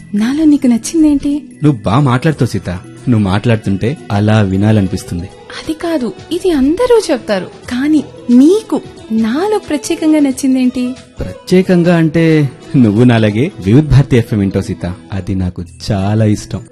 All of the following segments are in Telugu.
నాలో నీకు నచ్చిందేంటి నువ్వు బాగా మాట్లాడుతావు సీత నువ్వు మాట్లాడుతుంటే అలా వినాలనిపిస్తుంది అది కాదు ఇది అందరూ చెప్తారు కానీ నీకు నాలో ప్రత్యేకంగా నచ్చిందేంటి ప్రత్యేకంగా అంటే నువ్వు నాలాగే వివిధ్ భారతి ఎఫ్ఎం వింటావు సీత అది నాకు చాలా ఇష్టం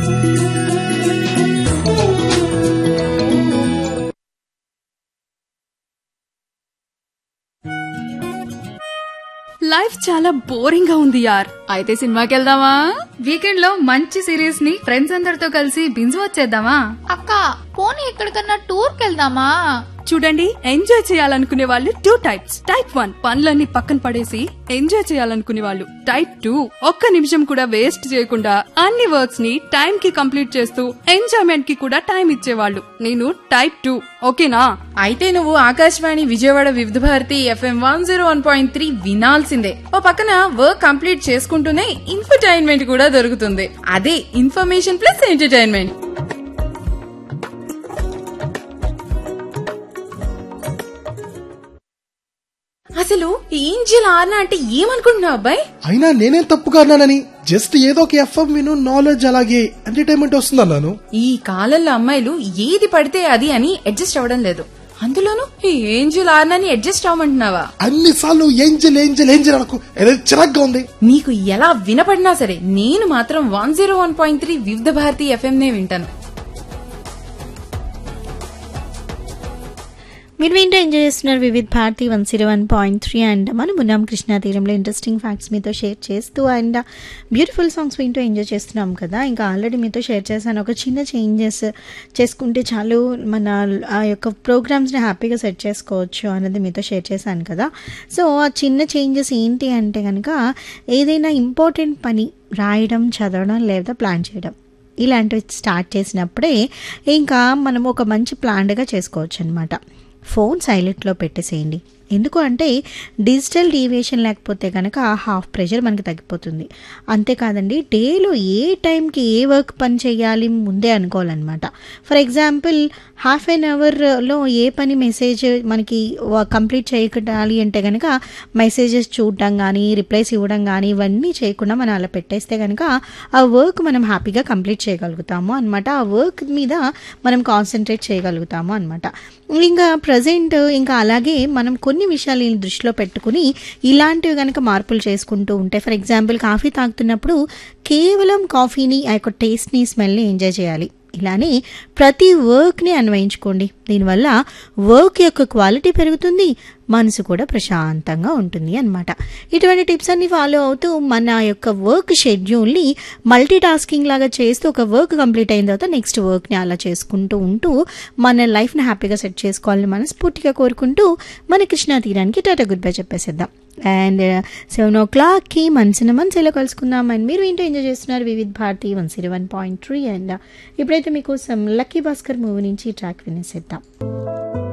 లైఫ్ చాలా బోరింగ్ గా ఉంది యార్ అయితే సినిమాకి వెళ్దామా వీకెండ్ లో మంచి సిరీస్ ని ఫ్రెండ్స్ అందరితో కలిసి బింజ్ వచ్చేద్దామా అక్క పోనీ ఎక్కడికన్నా టూర్కి వెళ్దామా చూడండి ఎంజాయ్ చేయాలనుకునే వాళ్ళు టూ టైప్స్ టైప్ వన్ పనులన్నీ పక్కన పడేసి ఎంజాయ్ చేయాలనుకునే వాళ్ళు టైప్ టూ ఒక్క నిమిషం కూడా వేస్ట్ చేయకుండా అన్ని వర్క్స్ ని టైం కి కంప్లీట్ చేస్తూ ఎంజాయ్మెంట్ కి కూడా టైం ఇచ్చేవాళ్ళు నేను టైప్ టూ ఓకేనా అయితే నువ్వు Akashvani Vijayawada Vividh Bharati FM one zero one point three వినాల్సిందే ఓ పక్కన వర్క్ కంప్లీట్ చేసుకుంటూనే ఇన్ఫర్టైన్మెంట్ కూడా దొరుకుతుంది అదే ఇన్ఫర్మేషన్ ప్లస్ ఎంటర్టైన్మెంట్ అసలు ఏంజిల్ ఆర్నా అంటే ఏమనుకుంటున్నావు అబ్బాయి అయినా నేనేం తప్పుగా అన్నానని జస్ట్ ఏదో ఒక ఎఫ్ఎం విను నాలెడ్జ్ అలాగే ఎంటర్టైన్మెంట్ వస్తుంది అన్నాను ఈ కాలంలో అమ్మాయిలు ఏది పడితే అది అని అడ్జస్ట్ అవ్వడం లేదు అందులోనూ ఈ ఏంజిల్ ఆర్నాని అడ్జస్ట్ అవ్వమంటున్నావా అన్ని సార్లు ఏంజల్ ఏంజల్ ఏంజల్ అనకు ఏదో చిరాగ్గా ఉంది నీకు ఎలా వినపడినా సరే నేను మాత్రం one zero one point three Vividh Bharati FM నే వింటాను మీరు వింటూ ఎంజాయ్ చేస్తున్నారు Vividh Bharati one zero one point three and మనం ఉన్నాం కృష్ణా తీరంలో ఇంట్రెస్టింగ్ ఫ్యాక్ట్స్ మీతో షేర్ చేస్తూ అండ్ బ్యూటిఫుల్ సాంగ్స్ వింటూ ఎంజాయ్ చేస్తున్నాం కదా ఇంకా ఆల్రెడీ మీతో షేర్ చేశాను ఒక చిన్న చేంజెస్ చేసుకుంటే చాలు మన ఆ యొక్క ప్రోగ్రామ్స్ని హ్యాపీగా సెట్ చేసుకోవచ్చు అన్నది మీతో షేర్ చేశాను కదా సో ఆ చిన్న చేంజెస్ ఏంటి అంటే కనుక ఏదైనా ఇంపార్టెంట్ పని రాయడం చదవడం లేదా ప్లాన్ చేయడం ఇలాంటివి స్టార్ట్ చేసినప్పుడే ఇంకా మనం ఒక మంచి ప్లాన్డ్గా చేసుకోవచ్చు అనమాట ఫోన్ సైలెంట్లో పెట్టేసేయండి ఎందుకు అంటే డిజిటల్ డీవియేషన్ లేకపోతే కనుక హాఫ్ ప్రెషర్ మనకి తగ్గిపోతుంది అంతేకాదండి డేలో ఏ టైంకి ఏ వర్క్ పని చేయాలి ముందే అనుకోవాలన్నమాట ఫర్ ఎగ్జాంపుల్ హాఫ్ అన్ అవర్లో ఏ పని మెసేజ్ మనకి కంప్లీట్ చేయకడాలి అంటే కనుక మెసేజెస్ చూడడం కానీ రిప్లైస్ ఇవ్వడం కానీ ఇవన్నీ చేయకుండా మనం అలా పెట్టేస్తే కనుక ఆ వర్క్ మనం హ్యాపీగా కంప్లీట్ చేయగలుగుతాము అనమాట ఆ వర్క్ మీద మనం కాన్సన్ట్రేట్ చేయగలుగుతాము అనమాట ఇంకా ప్రజెంట్ ఇంకా అలాగే మనం కొన్ని విషయాలు దృష్టిలో పెట్టుకుని ఇలాంటివి కనుక మార్పులు చేసుకుంటూ ఉంటే ఫర్ ఎగ్జాంపుల్ కాఫీ తాగుతున్నప్పుడు కేవలం కాఫీని ఆ యొక్క టేస్ట్ని స్మెల్ని ఎంజాయ్ చేయాలి ఇలానే ప్రతి వర్క్ని అన్వయించుకోండి దీనివల్ల వర్క్ యొక్క క్వాలిటీ పెరుగుతుంది మనసు కూడా ప్రశాంతంగా ఉంటుంది అనమాట ఇటువంటి టిప్స్ అన్ని ఫాలో అవుతూ మన యొక్క వర్క్ షెడ్యూల్ని మల్టీ టాస్కింగ్ లాగా చేస్తూ ఒక వర్క్ కంప్లీట్ అయిన తర్వాత నెక్స్ట్ వర్క్ని అలా చేసుకుంటూ ఉంటూ మన లైఫ్ని హ్యాపీగా సెట్ చేసుకోవాలని మనస్ఫూర్తిగా కోరుకుంటూ మన కృష్ణా తీరానికి టాటా గుడ్ బై చెప్పేసేద్దాం అండ్ సెవెన్ ఓ క్లాక్కి మనసున మనసులో కలుసుకుందాం అండ్ మీరు ఏంటో ఎంజాయ్ చేస్తున్నారు Vividh Bharati one zero one point three and ఇప్పుడైతే మీకోసం లక్కీ భాస్కర్ మూవీ నుంచి ట్రాక్ వినేసేద్దాం